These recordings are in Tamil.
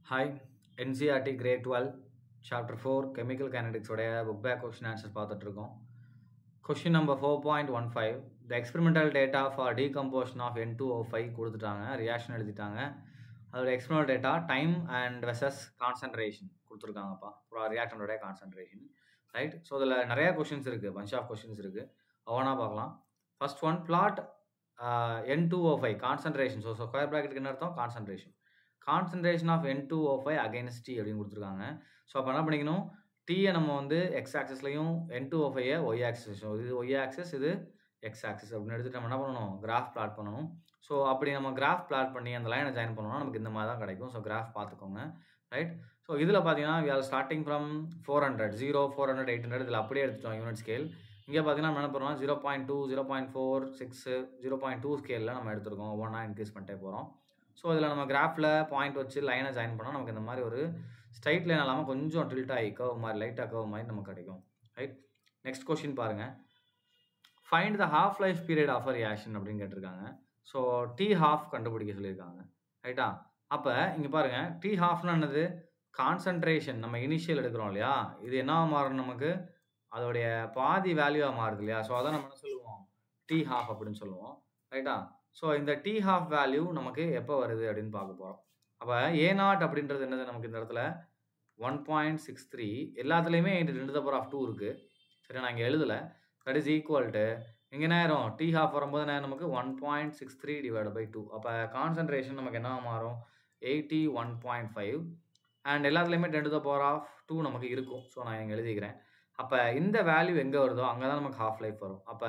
hi NCERT grade twelve chapter four chemical கைனடிக்ஸோடைய புக் பேக் கொஷின் ஆன்சர் பார்த்துட்ருக்கோம் question number four point one five the experimental data for decomposition of N two O five கொடுத்துட்டாங்க ரியாக்ஷன் எழுதிட்டாங்க அதோட experimental data time and versus concentration கொடுத்துருக்காங்கப்பா ரியாக்டனுடைய கான்சன்ட்ரேஷன் ரைட் ஸோ இதில் நிறைய கொஷின்ஸ் இருக்குது பஞ்ச் ஆஃப் கொஷின்ஸ் இருக்குது ஒவ்வொன்றா பார்க்கலாம் first one plot N two O five concentration so square ப்ராக்கெட்டுக்கு என்ன அர்த்தம் concentration concentration of N two O five against t அப்படின்னு கொடுத்துருக்காங்க ஸோ அப்போ என்ன பண்ணிக்கணும் டீயை நம்ம வந்து எக்ஸ் ஆக்சஸ்லையும் N two O five y axis இது ஒய் ஆக்சஸ் இது எக்ஸ் ஆக்சஸ் அப்படின்னு எடுத்துட்டு நம்ம என்ன பண்ணணும் கிராஃப் பிளாட் பண்ணணும் ஸோ அப்படி நம்ம கிராஃப் பிளாட் பண்ணி அந்த லைனை ஜாயின் பண்ணோம்னா நமக்கு இந்த மாதிரி தான் கிடைக்கும் ஸோ கிராஃப் பார்த்துக்கோங்க ரைட் ஸோ இதில் பார்த்தீங்கன்னா we are starting from four hundred zero four hundred eight hundred இதில் அப்படியே எடுத்துட்டோம் யூனிட் ஸ்கேல் இங்கே பார்த்தீங்கன்னா நம்ம என்ன பண்ணுறோம் zero point two zero point four six zero point two ஸ்கேலில் நம்ம எடுத்துருக்கோம் ஒவ்வொன்றா இன்க்ரீஸ் பண்ணிட்டே போகிறோம் ஸோ இதில் நம்ம கிராஃபில் பாயிண்ட் வச்சு லைனை ஜாயின் பண்ணால் நமக்கு இந்த மாதிரி ஒரு ஸ்ட்ரைட் லைன் இல்லாமல் கொஞ்சம் டில்ட் ஆகி கவ் மாதிரி லைட்டாக கவ் மாதிரி நமக்கு கிடைக்கும் ரைட் நெக்ஸ்ட் கொஸ்டின் பாருங்கள் find the half life period of reaction அப்படின்னு கேட்டிருக்காங்க ஸோ டி ஹாஃப் கண்டுபிடிக்க சொல்லியிருக்காங்க ரைட்டா அப்போ இங்கே பாருங்கள் டி ஹாஃப்னு என்னது கான்சன்ட்ரேஷன் நம்ம இனிஷியல் எடுக்கிறோம் இல்லையா இது என்ன மாறும் நமக்கு அதோடைய பாதி வேல்யூவாக மாறுது இல்லையா ஸோ அதான் நம்ம என்ன சொல்லுவோம் டி ஹாஃப் அப்படின்னு சொல்லுவோம் ரைட்டா ஸோ இந்த டி ஹாஃப் வேல்யூ நமக்கு எப்போ வருது அப்படின்னு பார்க்க போகிறோம் அப்போ ஏ நாட் அப்படின்றது என்னது நமக்கு இந்த இடத்துல ஒன் பாயிண்ட் சிக்ஸ் த்ரீ எல்லாத்துலேயுமே ரெண்டு தப்பர் ஆஃப் டூ இருக்குது சரி நான் இங்கே எழுதலை தட் இஸ் ஈக்குவல் டு இங்கே நேரம் டி ஹாஃப் வரும்போது நேரம் நமக்கு one point six three divide by two அப்போ கான்சன்ட்ரேஷன் நமக்கு என்ன மாறும் eighty one point five and எல்லாத்துலேயுமே ten to the power of two நமக்கு இருக்கும் ஸோ நான் இங்கே எழுதிக்கிறேன் அப்போ இந்த வேல்யூ எங்கே வருதோ அங்கே தான் நமக்கு ஹாஃப் லைஃப் வரும் அப்போ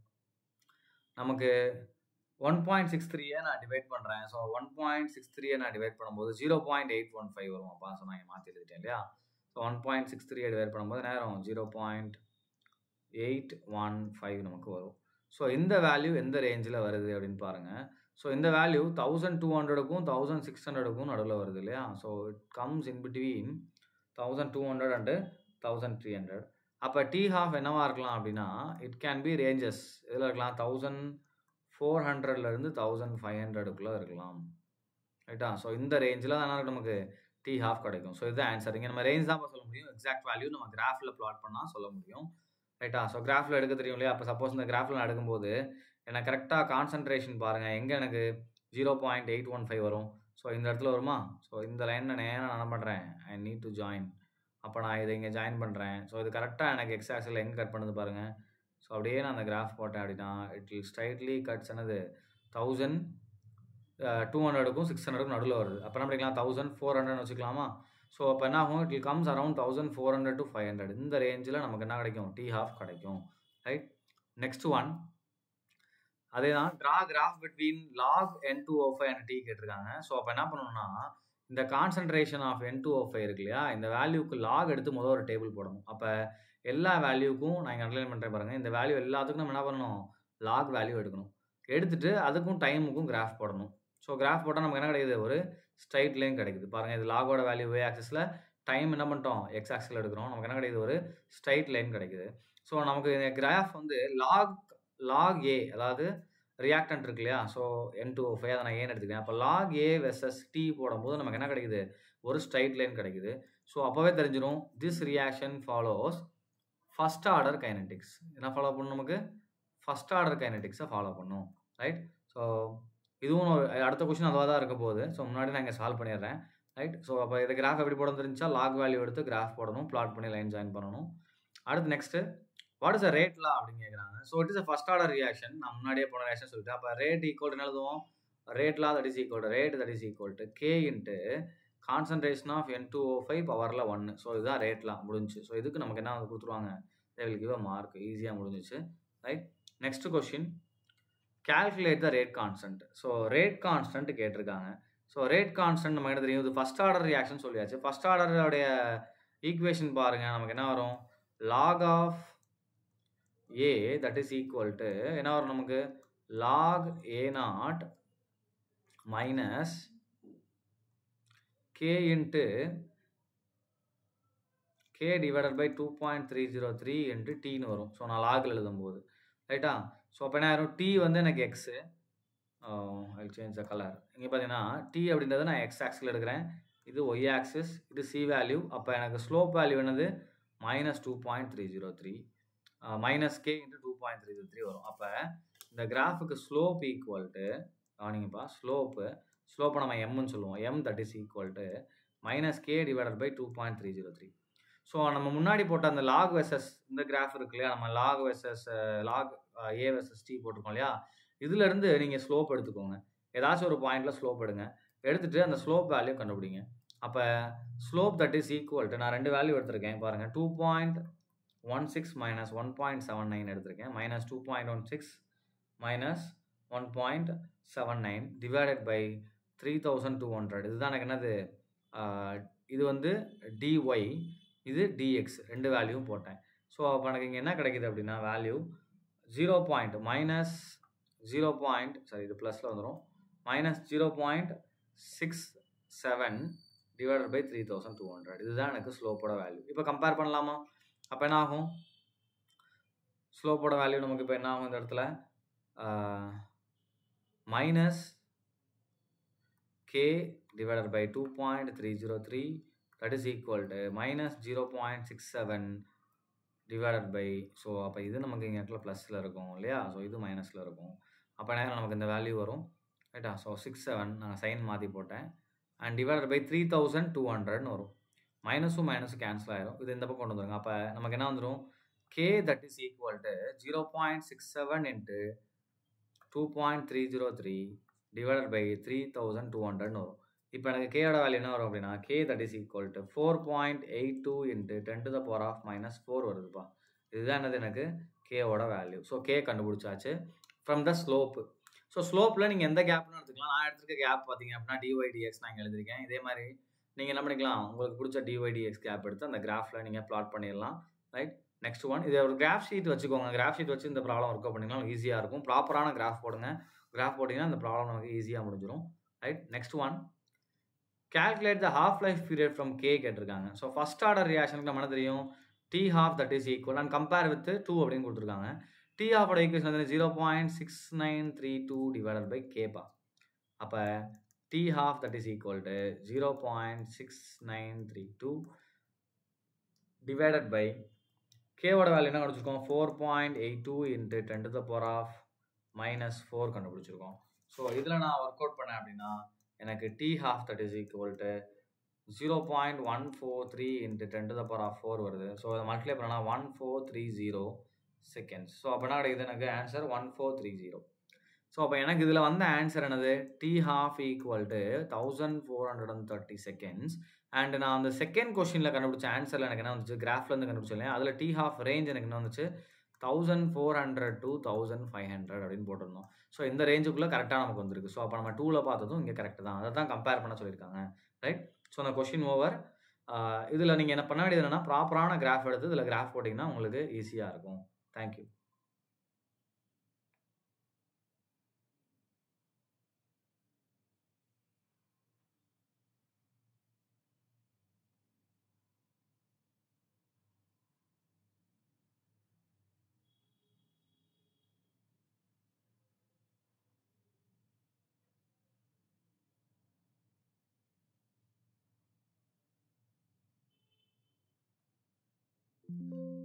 நமக்கு ஒன் பாயிண்ட் சிக்ஸ் த்ரீயை நான் டிவைட் பண்ணுறேன் ஸோ ஒன் பாயிண்ட் சிக்ஸ் த்ரீயை நான் டிவைட் பண்ணும்போது zero point eight one five வரும் அப்பா ஸோ நான் இங்கே மாற்றி எழுதிட்டேன் இல்லையா ஸோ ஒன் பாயிண்ட் சிக்ஸ் த்ரீயை டிவைட் பண்ணும்போது நேரம் zero point eight one five நமக்கு வரும் ஸோ இந்த வேல்யூ எந்த ரேஞ்சில் வருது அப்படின்னு பாருங்கள் ஸோ இந்த வேல்யூ தௌசண்ட் டூ ஹண்ட்ரடுக்கும் தௌசண்ட் சிக்ஸ் ஹண்ட்ரடுக்கும் நடுவில் வருது இல்லையா so it comes in between thousand two hundred and thousand three hundred அப்போ டி ஹாஃப் என்னவாக இருக்கலாம் அப்படின்னா இட் கேன் பி ரேஞ்சஸ் இதில் இருக்கலாம் தௌசண்ட் ஃபோர் ஹண்ட்ரட்லேருந்து தௌசண்ட் ஃபைவ் ஹண்ட்ரடுக்குள்ளே இருக்கலாம் ரைட்டா ஸோ இந்த ரேஞ்சில் தான் நமக்கு டி ஹாஃப் கிடைக்கும் ஸோ இதுதான் ஆன்சர் இங்கே நம்ம ரேஞ்ச் தான் சொல்ல முடியும் எக்ஸாக்ட் வேல்யூ நம்ம கிராஃபில் ப்ளாட் பண்ணால் சொல்ல முடியும் ரைட்டா ஸோ கிராஃபில் எடுக்க தெரியும் இல்லையா அப்போ சப்போஸ் இந்த கிராஃபில் நான் எடுக்கும்போது எனக்கு கரெக்டாக கான்சன்ட்ரேஷன் பாருங்கள் எங்கே எனக்கு zero point eight one five வரும் ஸோ இந்த இடத்துல வருமா ஸோ இந்த லைனில் நேரம் நான் என்ன பண்ணுறேன் ஐ நீட் டு ஜாயின் அப்போ நான் இதை இங்கே ஜாயின் பண்ணுறேன் ஸோ இது கரெக்டாக எனக்கு எக்ஸ் ஆக்சில் எங்கே கட் பண்ணுது பாருங்கள் ஸோ அப்படியே நான் அந்த கிராஃப் போட்டேன் அப்படின்னா இட் வில் ஸ்ட்ரைட்லி கட்ஸ் என்னது தௌசண்ட் டூ ஹண்ட்ரடுக்கும் சிக்ஸ் ஹண்ட்ரடுக்கும் நடுவில் வருது அப்போ என்ன பண்ணிக்கலாம் தௌசண்ட் ஃபோர் ஹண்ட்ரட் வச்சுக்கலாமா ஸோ அப்போ என்ன ஆகும் it will comes around thousand four hundred to five hundred இந்த ரேஞ்சில் நமக்கு என்ன கிடைக்கும் டி ஹாஃப் கிடைக்கும் ரைட் நெக்ஸ்ட் ஒன் அதே தான் draw graph between log N two O five and t கேட்டிருக்காங்க ஸோ அப்போ என்ன பண்ணணும்னா இந்த concentration of N two O five இருக்கு இல்லையா இந்த வேல்யூக்கு லாக் எடுத்து முதல் ஒரு டேபிள் போடணும் அப்போ எல்லா வேல்யூக்கும் நான் இங்கே அண்டர்லைன் பண்ணுறேன் பாருங்கள் இந்த வேல்யூ எல்லாத்துக்கும் நம்ம என்ன பண்ணணும் லாக் வேல்யூ எடுக்கணும் எடுத்துட்டு அதுக்கும் டைமுக்கும் கிராஃப் போடணும் ஸோ கிராஃப் போட்டால் நமக்கு என்ன கிடைக்குது ஒரு ஸ்ட்ரைட் லைன் கிடைக்குது பாருங்கள் இது லாகோட வேல்யூ வே ஆக்சஸில் டைம் என்ன பண்ணிட்டோம் எக்ஸ் ஆக்சில் எடுக்கிறோம் நமக்கு என்ன கிடைக்குது ஒரு ஸ்ட்ரைட் லைன் கிடைக்குது ஸோ நமக்கு இந்த கிராஃப் வந்து லாக் லாக் ஏ அதாவது ரியாக்டன்ட் இருக்கு இல்லையா ஸோ என் டூ ஃபைவ் அதை நான் ஏன்னு எடுத்துக்கிறேன் அப்போ லாக் ஏ வெர்சஸ் டி போடும்போது நமக்கு என்ன கிடைக்குது ஒரு ஸ்ட்ரைட் லைன் கிடைக்குது ஸோ அப்போவே தெரிஞ்சிடும் this reaction follows first order kinetics என்ன ஃபாலோ பண்ணும் நமக்கு ஃபஸ்ட் ஆர்டர் கைனட்டிக்ஸை ஃபாலோ பண்ணும் ரைட் ஸோ இதுவும் ஒரு அடுத்த கொஸ்டின் அதுவாக தான் இருக்க போகுது ஸோ முன்னாடி நான் இங்கே சால்வ் பண்ணிடுறேன் ரைட் ஸோ அப்போ இதை கிராஃப் எப்படி போட தெரிஞ்சா லாக் வேல்யூ எடுத்து கிராஃப் போடணும் பிளாட் பண்ணி லைன் ஜாயின் பண்ணணும் அடுத்து next what is a rate law அப்படின்னு கேட்குறாங்க so it is a first order reaction நான் முன்னாடியே போன ரியாக்ஷன் சொல்லிட்டு அப்போ ரேட் ஈக்குவல் எழுதுவோம் rate law that is equal to rate that is equal to k into concentration of N two O five பவரில் ஒன்று ஸோ இதுதான் ரேட்லாம் முடிஞ்சு ஸோ இதுக்கு நமக்கு என்ன வந்து கொடுத்துருவாங்க they will give a mark ஈஸியாக முடிஞ்சிச்சு right next question calculate the rate constant so rate constant கேட்டிருக்காங்க ஸோ ரேட் கான்ஸ்டன்ட் நமக்கு என்ன தெரியும் இது ஃபஸ்ட் ஆர்டர் ரியாக்ஷன் சொல்லியாச்சு ஃபஸ்ட் ஆர்டருடைய ஈக்குவேஷன் பாருங்கள் நமக்கு என்ன வரும் log of A that is equal to என்ன வரும் நமக்கு log A naught minus k into k divided by two point three zero three into டீன்னு வரும் ஸோ நான் லாகில் எழுதும்போது ரைட்டா ஸோ அப்போ என்ன ஆயிரும் டி வந்து எனக்கு x I change the colour இங்கே பார்த்தீங்கன்னா டி அப்படின்றத நான் எக்ஸ் ஆக்ஸில் எடுக்கிறேன் இது ஒய் ஆக்சிஸ் இது சி வேல்யூ அப்போ எனக்கு ஸ்லோப் வேல்யூ என்னது minus two point three zero three minus k into two point three zero three வரும் அப்போ இந்த கிராஃபுக்கு ஸ்லோப் ஈக்குவல் டு கவனிங்கப்பா ஸ்லோப்பு ஸ்லோப்பை நம்ம எம்னு சொல்லுவோம் M that is equal to minus k divided by two point three zero three so நம்ம முன்னாடி போட்ட அந்த லாக் வெசஸ் இந்த கிராஃப் இருக்கு இல்லையா நம்ம log versus log A versus t போட்டிருக்கோம் இல்லையா இதுலேருந்து நீங்கள் ஸ்லோப் எடுத்துக்கோங்க ஏதாச்சும் ஒரு பாயிண்டில் ஸ்லோப் எடுங்க எடுத்துட்டு அந்த ஸ்லோப் வேல்யூ கண்டுபிடிங்க அப்போ slope that is equal to நான் ரெண்டு வேல்யூ எடுத்திருக்கேன் பாருங்கள் two point one six minus one point seven nine எடுத்திருக்கேன் minus two point one six minus one point seven nine divided by three thousand two hundred இதுதான் எனக்கு என்னது இது வந்து டிஒய் இது டிஎக்ஸ் ரெண்டு வேல்யூவும் போட்டேன் ஸோ அப்போ எனக்கு இங்கே என்ன கிடைக்குது அப்படின்னா value zero point minus zero point sorry இது ப்ளஸில் வந்துடும் minus zero point six seven divided by three thousand two hundred இதுதான் எனக்கு ஸ்லோப்போட வேல்யூ இப்போ கம்பேர் பண்ணலாமா அப்போ என்ன ஆகும் ஸ்லோப்போட வேல்யூ நமக்கு இப்போ என்ன ஆகும் இந்த இடத்துல minus k divided by two point three zero three that is equal to minus zero point six seven divided by so அப்போ இது நமக்கு இங்கே இடத்துல ப்ளஸில் இருக்கும் இல்லையா ஸோ இது மைனஸில் இருக்கும் அப்போ என்ன நமக்கு இந்த வேல்யூ வரும் ரைட்டா ஸோ சிக்ஸ் செவன் நான் சைன் மாற்றி போட்டேன் and divided by three thousand two ஹண்ட்ரட்னு வரும் மைனஸும் மைனஸும் கேன்சல் ஆயிரும் இது இந்த பக்கம் கொண்டு வந்துருங்க அப்போ நமக்கு என்ன வந்துடும் K that is equal to zero point six seven into two point three zero three divided by three thousand two ஹண்ட்ரட்னு வரும் இப்போ எனக்கு கேயோட வேல்யூ என்ன வரும் அப்படின்னா K that is equal to four point eight two into ten to the power of minus four வருதுப்பா இதுதான் என்னது எனக்கு கேவோட வேல்யூ ஸோ கே கண்டுபிடிச்சாச்சு ஃப்ரம் த ஸ்லோப்பு ஸோ ஸ்லோப்பில் நீங்கள் எந்த கேப்னு எடுத்துக்கலாம் நான் எடுத்துருக்க கேப் பார்த்தீங்க அப்படின்னா டிஒய் டிஎக்ஸ் நான் எழுதிருக்கேன் இதே மாதிரி நீங்கள் என்ன பண்ணிக்கலாம் உங்களுக்கு பிடிச்ச டிஒய் டிஎக்ஸ் கேப் எடுத்து அந்த கிராஃபில் நீங்கள் ப்ளாட் பண்ணிடலாம் ரைட் நெக்ஸ்ட் ஒன் இது ஒரு கிராஃப் ஷீட் வச்சுக்கோங்க கிராஃப் ஷீட் வச்சு இந்த ப்ராப்ளம் ஒர்க் அவுட் பண்ணிக்கலாம் ஈஸியாக இருக்கும் ப்ராப்பரான கிராஃப் போடுங்க கிராஃப் போட்டிங்கன்னா இந்த ப்ராப்ளம் நமக்கு ஈஸியாக முடிஞ்சிடும் right next one calculate the half life period from K கேட்டிருக்காங்க ஸோ ஃபஸ்ட் ஆர்டர் ரியாக்ஷனுக்கு நம்ம என்ன தெரியும் T half that is equal and compare with two அப்படின்னு கொடுத்துருக்காங்க டி ஹாஃபோட ஈக்குவேஷன் வந்து zero point six nine three two divided by கேப்பா அப்போ D half that is equal to zero point six nine three two divided by கேவோட வேல்யூ என்ன கண்டுபிடிச்சிருக்கோம் four point eight two into ten to the power of minus four கண்டுபிடிச்சிருக்கோம் ஸோ இதில் நான் ஒர்க் அவுட் பண்ணேன் அப்படின்னா எனக்கு T half that is equal to zero point one four three into ten to the power of four வருது ஸோ அதை மல்டிப்ளை பண்ணால் one four three zero seconds so அப்போ என்ன கிடைக்குது எனக்கு answer one four three zero so அப்போ எனக்கு இதில் வந்த ஆன்சர் என்னது T half equal to thousand four hundred and thirty seconds and நான் அந்த செகண்ட் கொஸ்டினில் கண்டுபிடிச்ச ஆன்சரில் எனக்கு என்ன வந்துச்சு கிராஃப்லேருந்து கண்டுபிடிச்சேன் அதில் டி ஹாஃப் ரேஞ்ச் எனக்கு என்ன வந்துச்சு thousand four hundred to thousand five hundred அப்படின்னு போட்டிருந்தோம் ஸோ இந்த ரேஞ்சுக்குள்ளே கரெக்டாக நமக்கு வந்திருக்கு ஸோ அப்போ நம்ம டூவில் பார்த்ததும் இங்கே கரெக்ட் தான் அதை தான் கம்பேர் பண்ண சொல்லியிருக்காங்க ரைட் ஸோ அந்த கொஷின் ஓவர் இதில் நீங்கள் என்ன பண்ண வேண்டியது என்னன்னா ப்ராப்பரான கிராஃப் எடுத்து இதில் கிராஃப் போட்டிங்கன்னா உங்களுக்கு ஈஸியாக இருக்கும் தேங்க்யூ thank you